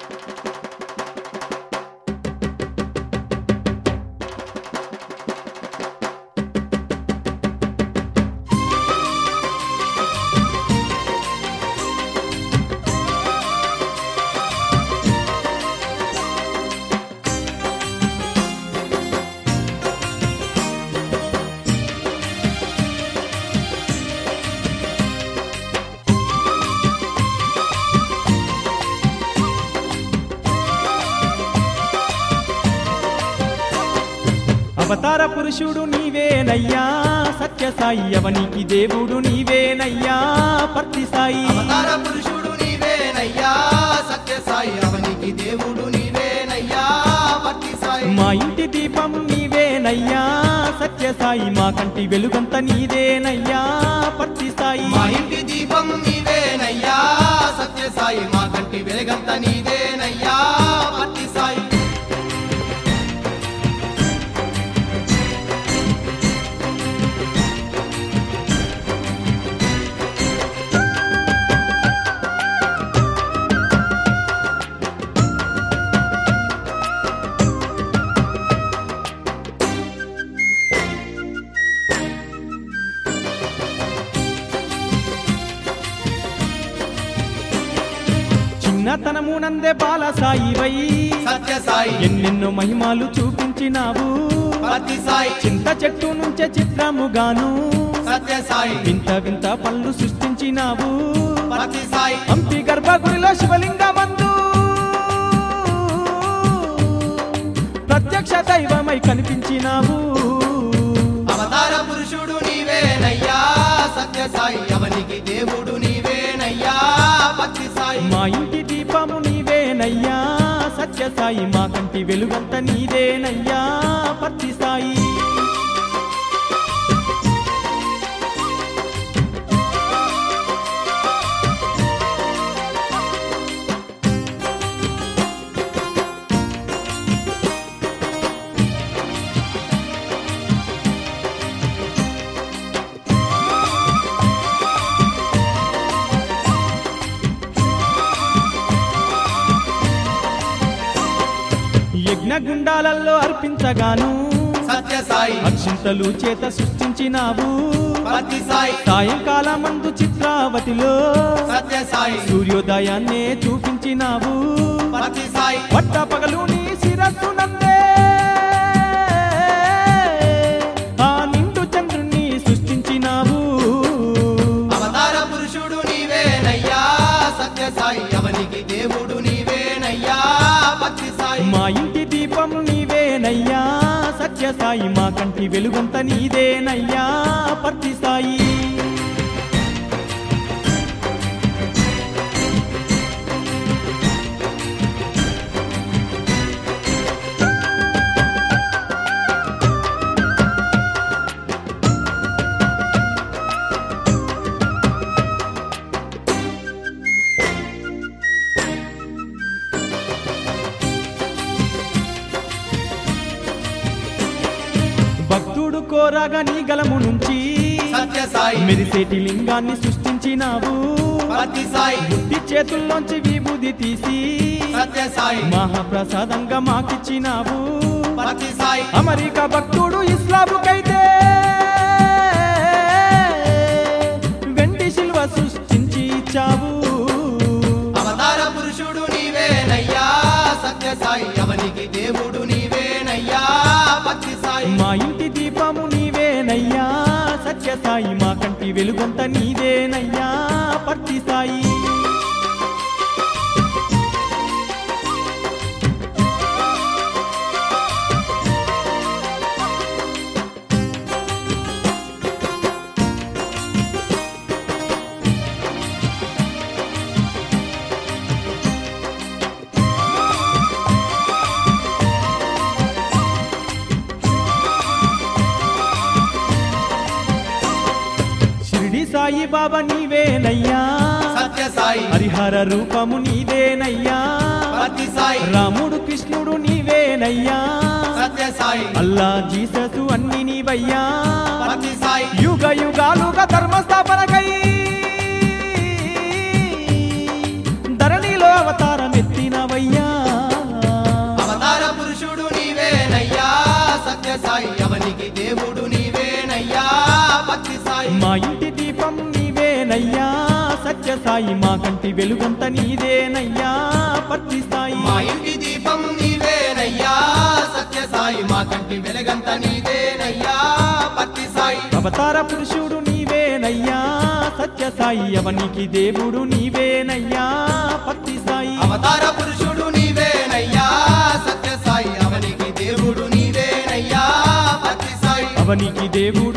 అవతార పురుషుడు నీవేనయ్యా సత్యసాయి అవనికి దేవుడు నీవేనయ్యా పర్తి సాయి అవతార పురుషుడు నీవేనయ్యా సత్యసాయి అవనికి దేవుడు నీవేనయ్యా భక్తి సాయి మా ఇంటి దీపం నీవేనయ్యా సత్యసాయి మా కంటి వెలుగంత నీదేనయ్యా పర్తి సాయి మా ఇంటి దీపం నీవేనయ్యా సత్యసాయి మా కంటి వెలుగంత నీదేనయ్యా భక్తి సాయి చిన్నతనము నందే బాలసాయి వై సత్యసాయి ఎన్నెన్నో మహిమాలు చూపించినావు భక్తి సాయి చింత చెట్టు నుంచే చిత్రముగాను సత్యసాయి వింత వింత పళ్ళు సృష్టించినావు భక్తి సాయి హంపి గర్భగుడిలో శివలింగమందు ప్రత్యక్ష దైవమై కనిపించినావు అవతార పురుషుడు నీవేనయ్యా సత్యసాయి అవనికి దేవుడు నీవేనయ్యా భక్తి సాయి మా ఇంటి దీపము నీవేనయ్యా సత్యసాయి మా కంటి వెలుగంత నీదేనయ్యా పత్తి సాయి యజ్ఞగుండాలలో అర్పించగాను సత్యసాయి అక్షింతలు చేత సృష్టించినావు భక్తి సాయి సాయంకాలమందు చిత్రావతిలో సత్యసాయి సూర్యోదయాన్నే చూపించినావు భక్తి సాయి పట్ట పగలు నీ శిరస్సు నందే ఆ నిండు చంద్రుణ్ణి సృష్టించినావు అవతార పురుషుడు నీవేనయ్యా సత్యసాయి అవనికి దేవుడు నీవేనయ్యా భక్తి సాయి మా ఇంటి దీపం నీవేనయ్యా సత్యసాయి మా కంటి వెలుగంత నీదేనయ్యా పర్తి సాయి భక్తుడు కోరాగా నీ గలము నుంచి సత్యసాయి మెరిసేటి లింగాన్ని సృష్టించినావు భక్తి సాయి బుద్ధి చేతుల్లోంచి విభూది తీసి సత్యసాయి మహాప్రసాదంగా మాకిచ్చినావు భక్తి సాయి అమెరికా భక్తుడు ఇస్లాముకైతే వెండి శిల్వ సృష్టించి ఇచ్చావు అవతార పురుషుడు నీవేనయ్యా సత్యసాయి అవనికి దేవుడు నీవేనయ్యా భక్తి సాయి మా ఇంటి దీపము నీవేనయ్యా సత్యసాయి మా కంటి వెలుగంత నీదేనయ్యా పర్తి సాయి షిరిడి సాయి బాబా నీవేనయ్యా సత్యసాయి హరిహర రూపము నీదేనయ్యా భక్తి సాయి రాముడు కృష్ణుడు నీవేనయ్యా సత్యసాయి అల్లా జీససు అన్ని నీవయ్యా భక్తి సాయి యుగ యుగాలుగా ధర్మస్థాపనకై ధరణిలో అవతారం ఎత్తినవయ్యా నీవేనయ్యా సత్యసాయి మా కంటి వెలుగంత నీదేనయ్యా పత్తి సాయి మా ఇంటి దీపం నీవేనయ్యా సత్య సాయి మా కంటి వెలుగంత నీదేనయ్యా పత్తి సాయి అవతార పురుషుడు నీవేనయ్యా సత్యసాయి అవనికి దేవుడు నీవేనయ్యా పత్తి సాయి అవతార పురుషుడు నీవేనయ్యా సత్య సాయి అవనికి దేవుడు నీవేనయ్యా పత్తి సాయి అవనికి దేవుడు